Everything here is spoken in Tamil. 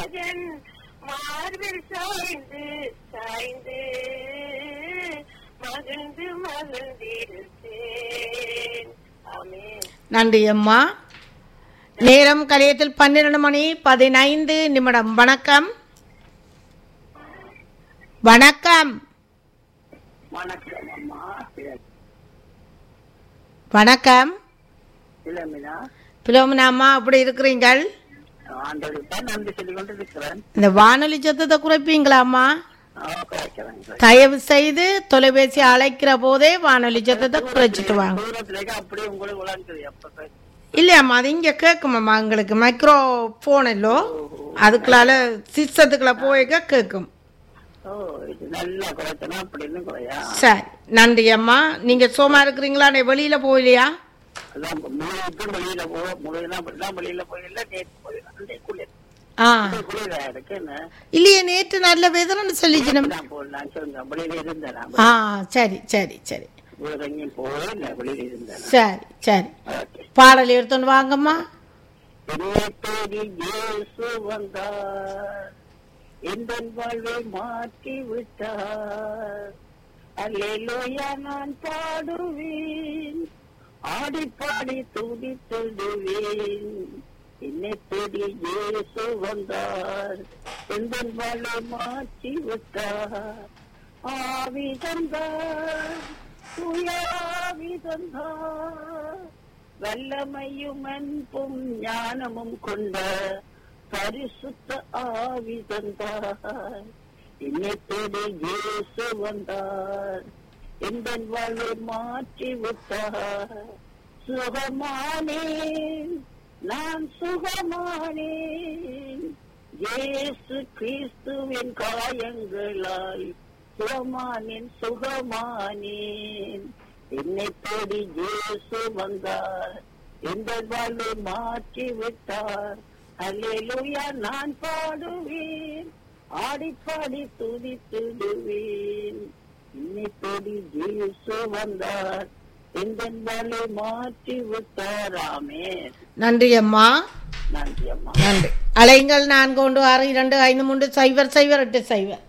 ராஜன் மார்பில் சாய்ந்து சாய்ந்து மகிழ்ந்து மகிழ்ந்திருப்பேன் ஆமென் நன்றி அம்மா நேரம் கலையத்தில் பன்னிரண்டு மணி பதினைந்து நிமிடம் வணக்கம் வணக்கம் வணக்கம் அம்மா வணக்கம் இளமினா பிலோமினா அம்மா அப்படி இருக்கிறீங்கள் ஆண்டவருக்கு தான் நன்றி சொல்லிக் கொண்டு இருக்கிறேன் இந்த வானொலி சத்தத்தை குறைப்பீங்களா அம்மா குறைக்கிறேன் தயவு செய்து தொலைபேசி அழைக்கிற போதே வானொலி சத்தத்தை குறைச்சிட்டு வாங்க தூரத்துலேயே அப்படியே உங்களுக்கு விளாண்டுது எப்ப இல்லையாம்மா அது இங்கே கேட்குமாம்மா எங்களுக்கு மைக்ரோ ஃபோன் இல்லோ அதுக்குள்ளால சிஸ்டத்துக்குள்ள போய்க்க கேட்கும் ஓ இது நல்லா குறைச்சனா அப்படின்னு குறையா சரி நன்றி அம்மா நீங்கள் சோமா இருக்கிறீங்களா நீ வெளியில் போகலையா அதான் முழுக்கும் வெளியில போ முழுதான் அப்படிதான் வெளியில போயிடல நேற்று போயிடலாம் குளிர் ஆ குளிரா இருக்கு என்ன இல்லையே நேற்று நல்ல வேதனைன்னு சொல்லிச்சு நம்ம நான் போடலாம் சொல்லுங்க வெளியில இருந்தேன் நான் ஆ சரி சரி சரி இவ்வளவு எங்கேயும் போகல வெளியில இருந்தேன் சரி சரி ஓகே பாடல் எடுத்துன்னு வாங்கம்மா என்னை தேடி இயேசு வந்தார் எந்த வாழ்வை மாற்றி விட்டார் அல்லேலூயா நான் பாடுவேன் ஆடி பாடி துதித்திடுவேன் என்னை தேடி இயேசு வந்தார் எந்த வாழ்வை மாற்றி விட்டார் ஆவி தந்தார் தூய ஆவி தந்தார் வல்லமையும் அன்பும் ஞானமும் கொண்ட பரிசுத்த ஆவி தந்தார் இன்னத்தோடு இயேசு வந்தார் எந்த வாழ்வை மாற்றி விட்டார் சுகமானேன் நான் சுகமானேன் இயேசு கிறிஸ்துவின் காயங்களாய் சுகமானேன் சுகமானேன் என்னை தேடி இயேசு வந்தார் எந்த வாழ்வை மாற்றி விட்டார் அல்லேலூயா நான் பாடுவேன் ஆடி பாடி துதித்துடுவேன் என்னை தேடி இயேசு வந்தார் எந்த வாழ்வை மாற்றி விட்டார் ஆமென் நன்றி அம்மா நன்றி அம்மா நன்றி அலைங்கள் நான்கு ஒன்று ஆறு இரண்டு ஐந்து மூன்று சைபர் சைபர் எட்டு சைபர்